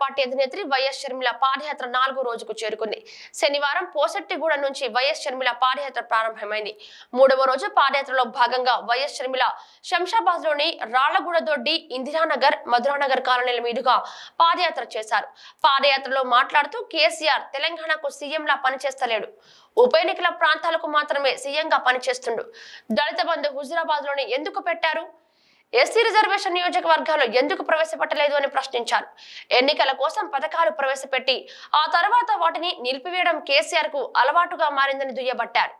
party అధినేత్రి వైఎస్ షర్మిల పాదయాత్ర నాలుగో రోజుకు చేరుకుంది శనివారం పోసెట్టిగూడ నుంచి వైఎస్ షర్మిల పాదయాత్ర ప్రారంభమైంది మూడవ రోజు పాదయాత్రలో భాగంగా వైఎస్ షర్మిల శంషాబాద్ లోని రాళ్లగూడ దొడ్డి ఇందిరానగర్ మధురానగర్ కాలనీల మీదుగా పాదయాత్ర చేశారు పాదయాత్రలో మాట్లాడుతూ కేసీఆర్ తెలంగాణకు సీఎంలా పనిచేస్తలేడు ఉప ఎన్నికల ప్రాంతాలకు మాత్రమే సీఎంగా పనిచేస్తుండు దళిత బంధు హుజురాబాద్ లోని ఎందుకు పెట్టారు ఎస్సీ రిజర్వేషన్ నియోజకవర్గాలు ఎందుకు ప్రవేశపెట్టలేదు అని ప్రశ్నించారు ఎన్నికల కోసం పథకాలు ప్రవేశపెట్టి ఆ తర్వాత వాటిని నిలిపివేయడం కేసీఆర్ కు అలవాటుగా మారిందని దుయ్యబట్టారు